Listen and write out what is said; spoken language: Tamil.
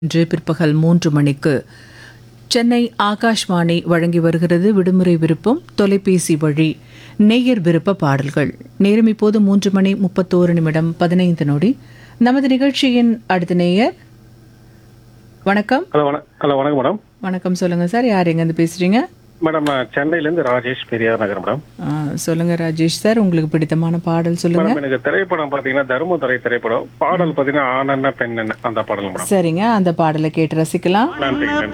இன்று பிற்பகல் மூன்று மணிக்கு சென்னை ஆகாஷ்வாணி வழங்கி வருகிறது விடுமுறை விருப்பம் தொலைபேசி வழி நேயர் விருப்ப பாடல்கள் நேரம் இப்போது மூன்று மணி முப்பத்தோரு நிமிடம் பதினைந்து நொடி நமது நிகழ்ச்சியின் அடுத்த நேயர் வணக்கம் ஹலோ வண ஹலோ வணக்கம் மேடம் வணக்கம் சொல்லுங்க சார் யார் எங்கேருந்து பேசுறீங்க மேடம் நான் சென்னையிலேருந்து ராஜேஷ் பெரியார் நகர் மேடம் ஆ, சொல்லுங்க ராஜேஷ் சார் உங்களுக்கு பிடித்தமான பாடல் சொல்லுங்க மேடம் எனக்கு திரைப்படம் பார்த்தீங்கன்னா தர்மதுரை திரைப்படம் பாடல் பார்த்தீங்கன்னா ஆனன்ன பெண்ணென்ன அந்த பாடல் மேடம் சரிங்க அந்த பாடலை கேட்டு ரசிக்கலாம் நன்றி நன்றி